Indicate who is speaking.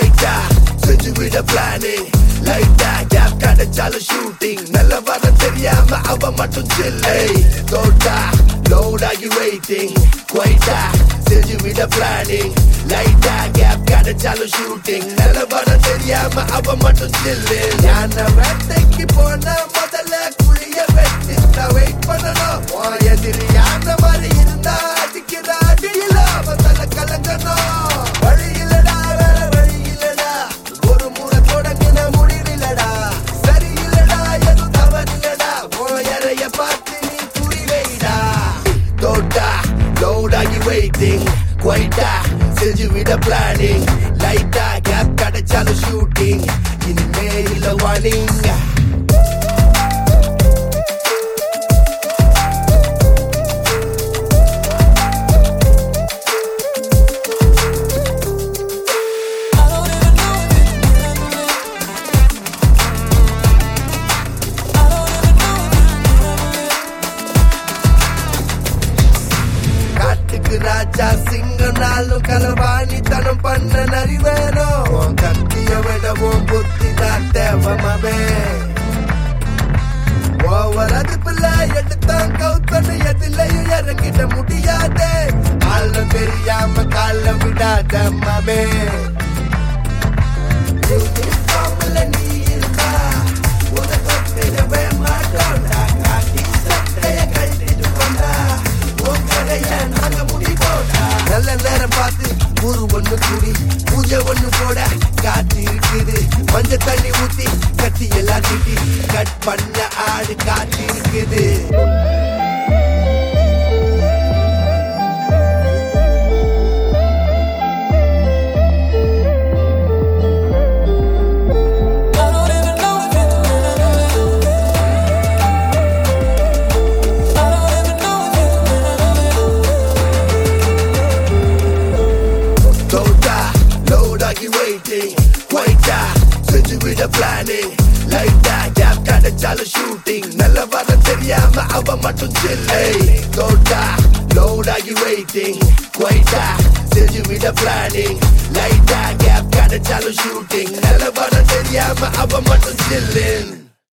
Speaker 1: குவைட்டா செஞ்சு விட பிளானிங் லைட்டா கேப் கிடைச்சாலும் ஷூட்டிங் நல்ல வர தெரியாம அவ மட்டும் சில்லை தோட்டா லோட் ஆகி வெயிட்டிங் குவைட்டா செஞ்சு விட பிளானிங் லைட்டா கேப் கிடைச்சாலும் ஷூட்டிங் நல்ல வர தெரியாம அவ மட்டும் சில்லு ஞான வேட்டைக்கு போன முதல்ல குழிய வெட்டி வெயிட் பண்ணணும் உன் எதிரி அந்த மாதிரி இருந்தா அடிக்கிற அடியில அவன் தலை கலங்கணும் வழி இல்லடா வேற வழி இல்லடா ஒரு முறை தொடங்கின முடிவில்லடா சரி இல்லடா எதுவும் தவறில்லடா உன் இறைய பார்த்து நீ குறி வைடா தோட்டா லோட் ஆகி வெயிட்டிங் குவைட்டா செஞ்சு விட பிளானிங் லைட்டா கேப் கிடைச்சாலும் ஷூட்டிங் இனிமே இல்ல வார்னிங் காட்டுக்கு ராஜா சிங்கனாலும் களவாணி தனம் பண்ண நரிவேனோ உன் கத்திய விடவும் புத்தி தான் தேவமாவே ஓவர் அதுப்புல எடுத்தான் கவுத்தனு எதிலையும் இறங்கிட முடியாதே ஆளும் தெரியாம கால விடாத மாமே யூனிஃபார்ம்ல நீ இருந்தா உனக்கு ஒத்திடவே மாட்டோம்டா காட்டி சட்டைய கழட்டிட்டு கொண்டா உன் கதைய நாங்க முடிப்போம்டா நல்ல நேரம் பார்த்து ஊரு ஒண்ணு கூடி பூஜை ஒண்ணு போட காத்து இருக்குது மஞ்ச தண்ணி ஊத்தி கட்டி எல்லாம் திட்டி கட் பண்ண ஆடு காத்து இருக்குது தோட்டா லோட் ஆகி வெயிட்டிங் குவைட்டா செஞ்சு விட பிளானிங் லைட்டா கேப் கிடைச்சாலும் ஷூட்டிங் நல்ல வர தெரியாம அவ மட்டும் சில்லை தோட்டா லோட் ஆகி வெயிட்டிங் குவைட்டா செஞ்சு விட பிளானிங் லைட்டா கேப் கிடைச்சாலும் ஷூட்டிங் நல்ல வர தெரியாம அவ மட்டும் சில்லின்